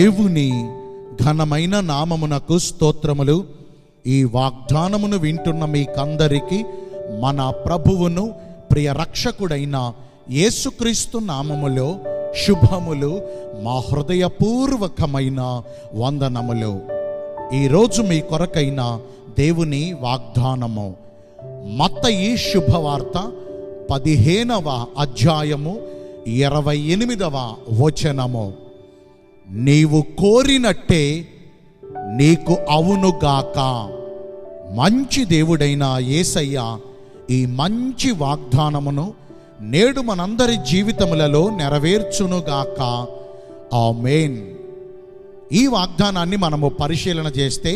దేవుని ఘనమైన నామమునకు స్తోత్రములు ఈ వాగ్దానమును వింటున్న మీకందరికీ మన ప్రభువును ప్రియ రక్షకుడైన యేసుక్రీస్తు నామములో శుభములు మా హృదయపూర్వకమైన వందనములు ఈరోజు మీ కొరకైన దేవుని వాగ్దానము మత్తయి శుభవార్త పదిహేనవ అధ్యాయము ఇరవై ఎనిమిదవ వచనము నీవు కోరినట్టే నీకు అవునుగాక మంచి దేవుడైన యేసయ్య ఈ మంచి వాగ్దానమును నేడు మనందరి జీవితములలో నెరవేర్చునుగాక ఆమేన్ ఈ వాగ్దానాన్ని మనము పరిశీలన చేస్తే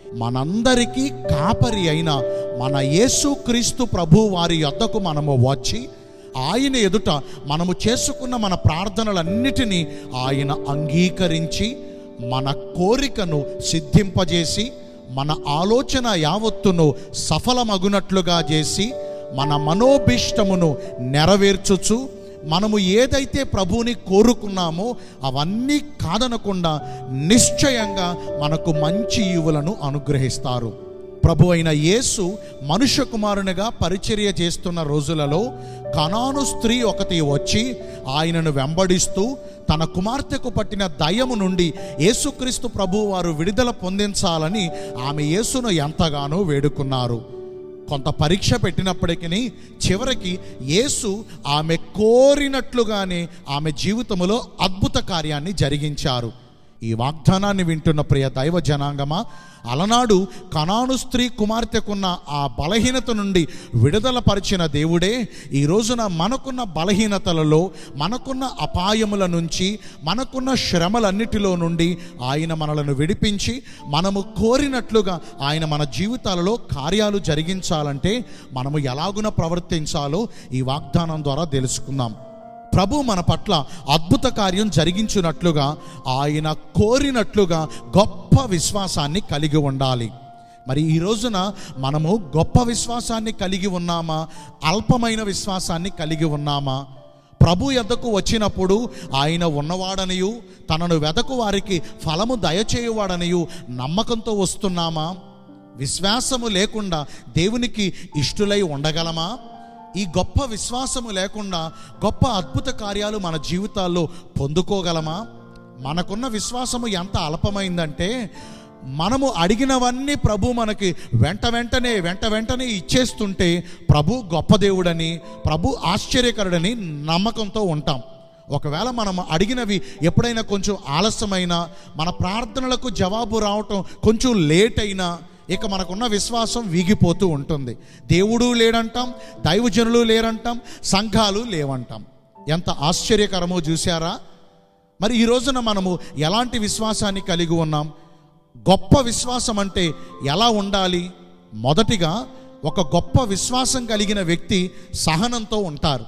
మనందరికీ కాపరి అయిన మన యేసుక్రీస్తు ప్రభు వారి యొద్దకు మనము వచ్చి ఆయన ఎదుట మనము చేసుకున్న మన ప్రార్థనలన్నిటినీ ఆయన అంగీకరించి మన కోరికను సిద్ధింపజేసి మన ఆలోచన యావత్తును సఫలమగునట్లుగా చేసి మన మనోభీష్టమును నెరవేర్చుచు మనము ఏదైతే ప్రభువుని కోరుకున్నామో అవన్నీ కాదనకుండా నిశ్చయంగా మనకు మంచి ఈవులను అనుగ్రహిస్తారు ప్రభు అయిన యేసు మనుష్య కుమారునిగా పరిచర్య చేస్తున్న రోజులలో కనాను స్త్రీ ఒకటి వచ్చి ఆయనను వెంబడిస్తూ తన కుమార్తెకు పట్టిన దయము నుండి యేసుక్రీస్తు ప్రభు వారు విడుదల పొందించాలని ఆమె యేసును ఎంతగానో వేడుకున్నారు కొంత పరీక్ష పెట్టినప్పటికీ చివరికి యేసు ఆమె కోరినట్లుగానే ఆమె జీవితంలో అద్భుత కార్యాన్ని జరిగించారు ఈ వాగ్దానాన్ని వింటున్న ప్రియ దైవ జనాంగమా అలనాడు కనాను స్త్రీ కుమార్తెకున్న ఆ బలహీనత నుండి విడుదల పరిచిన దేవుడే ఈ రోజున మనకున్న బలహీనతలలో మనకున్న అపాయముల నుంచి మనకున్న శ్రమలన్నిటిలో నుండి ఆయన మనలను విడిపించి మనము కోరినట్లుగా ఆయన మన జీవితాలలో కార్యాలు జరిగించాలంటే మనము ఎలాగున ప్రవర్తించాలో ఈ వాగ్దానం ద్వారా తెలుసుకుందాం ప్రభు మన పట్ల అద్భుత కార్యం జరిగించినట్లుగా ఆయన కోరినట్లుగా గొప్ప విశ్వాసాన్ని కలిగి ఉండాలి మరి ఈ రోజున మనము గొప్ప విశ్వాసాన్ని కలిగి ఉన్నామా అల్పమైన విశ్వాసాన్ని కలిగి ఉన్నామా ప్రభు ఎద్దకు వచ్చినప్పుడు ఆయన ఉన్నవాడనియు తనను వెదకు వారికి ఫలము దయచేయువాడనియు నమ్మకంతో వస్తున్నామా విశ్వాసము లేకుండా దేవునికి ఇష్టులై ఉండగలమా ఈ గొప్ప విశ్వాసము లేకుండా గొప్ప అద్భుత కార్యాలు మన జీవితాల్లో పొందుకోగలమా మనకున్న విశ్వాసము ఎంత అల్పమైందంటే మనము అడిగినవన్నీ ప్రభు మనకి వెంట వెంటనే వెంట వెంటనే ఇచ్చేస్తుంటే ప్రభు గొప్ప దేవుడని ప్రభు ఆశ్చర్యకరుడని నమ్మకంతో ఉంటాం ఒకవేళ మనం అడిగినవి ఎప్పుడైనా కొంచెం ఆలస్యమైనా మన ప్రార్థనలకు జవాబు రావటం కొంచెం లేట్ అయినా ఇక మనకున్న విశ్వాసం వీగిపోతూ ఉంటుంది దేవుడు లేడంటాం దైవజనులు లేరంటాం సంఘాలు లేవంటాం ఎంత ఆశ్చర్యకరమో చూసారా మరి ఈ రోజున మనము ఎలాంటి విశ్వాసాన్ని కలిగి ఉన్నాం గొప్ప విశ్వాసం అంటే ఎలా ఉండాలి మొదటిగా ఒక గొప్ప విశ్వాసం కలిగిన వ్యక్తి సహనంతో ఉంటారు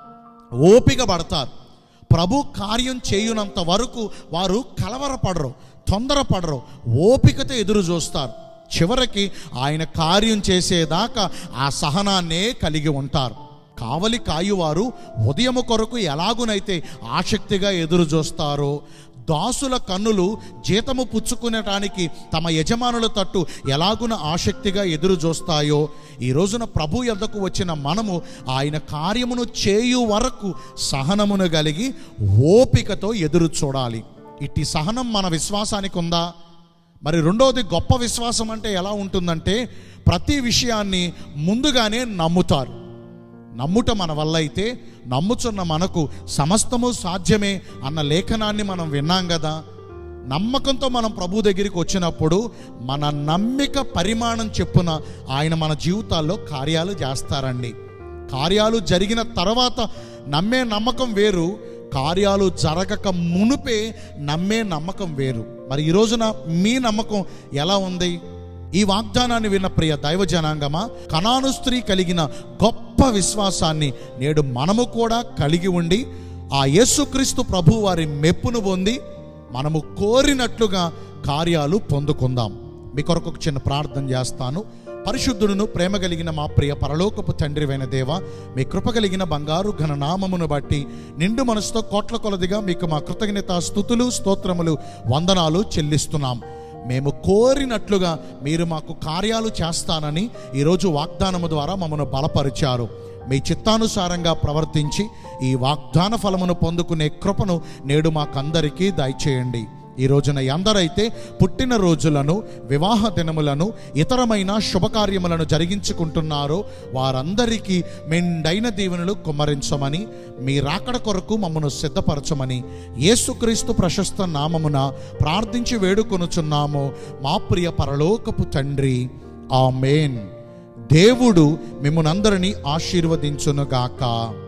ఓపిక పడతారు ప్రభు కార్యం చేయునంత వరకు వారు కలవరపడరు తొందరపడరు ఓపికతో ఎదురు చూస్తారు చివరికి ఆయన కార్యం చేసేదాకా ఆ సహనాన్నే కలిగి ఉంటారు కావలి కాయువారు ఉదయము కొరకు ఎలాగునైతే ఆసక్తిగా ఎదురు చూస్తారో దాసుల కన్నులు జీతము పుచ్చుకునటానికి తమ యజమానుల తట్టు ఎలాగున ఆసక్తిగా ఎదురు చూస్తాయో ఈ రోజున ప్రభు యొద్దకు వచ్చిన మనము ఆయన కార్యమును చేయు వరకు సహనమును కలిగి ఓపికతో ఎదురు చూడాలి ఇట్టి సహనం మన విశ్వాసానికి ఉందా మరి రెండవది గొప్ప విశ్వాసం అంటే ఎలా ఉంటుందంటే ప్రతి విషయాన్ని ముందుగానే నమ్ముతారు నమ్ముట మన వల్ల అయితే నమ్ముచున్న మనకు సమస్తము సాధ్యమే అన్న లేఖనాన్ని మనం విన్నాం కదా నమ్మకంతో మనం ప్రభు దగ్గరికి వచ్చినప్పుడు మన నమ్మిక పరిమాణం చెప్పున ఆయన మన జీవితాల్లో కార్యాలు చేస్తారండి కార్యాలు జరిగిన తర్వాత నమ్మే నమ్మకం వేరు కార్యాలు జరగక మునుపే నమ్మే నమ్మకం వేరు మరి ఈ రోజున మీ నమ్మకం ఎలా ఉంది ఈ వాగ్దానాన్ని విన్న ప్రియ దైవ జనాంగమా కనాను స్త్రీ కలిగిన గొప్ప విశ్వాసాన్ని నేడు మనము కూడా కలిగి ఉండి ఆ యేసుక్రీస్తు ప్రభు వారి మెప్పును పొంది మనము కోరినట్లుగా కార్యాలు పొందుకుందాం మీ కొరకు ఒక చిన్న ప్రార్థన చేస్తాను పరిశుద్ధుడును ప్రేమ కలిగిన మా ప్రియ పరలోకపు తండ్రివైన దేవ మీ కృప కలిగిన బంగారు ఘన నామమును బట్టి నిండు మనసుతో కోట్ల కొలదిగా మీకు మా కృతజ్ఞత స్థుతులు స్తోత్రములు వందనాలు చెల్లిస్తున్నాం మేము కోరినట్లుగా మీరు మాకు కార్యాలు చేస్తానని ఈరోజు వాగ్దానము ద్వారా మమ్మను బలపరిచారు మీ చిత్తానుసారంగా ప్రవర్తించి ఈ వాగ్దాన ఫలమును పొందుకునే కృపను నేడు మాకందరికీ దయచేయండి ఈ రోజున ఎందరైతే పుట్టిన రోజులను వివాహ దినములను ఇతరమైన శుభకార్యములను జరిగించుకుంటున్నారో వారందరికీ మెండైన దీవెనలు కుమ్మరించమని మీ రాకడ కొరకు మమ్మను సిద్ధపరచమని యేసుక్రీస్తు ప్రశస్త నామమున ప్రార్థించి వేడుకొనుచున్నాము మా ప్రియ పరలోకపు తండ్రి ఆమేన్ దేవుడు మిమ్మల్ని అందరినీ ఆశీర్వదించునుగాక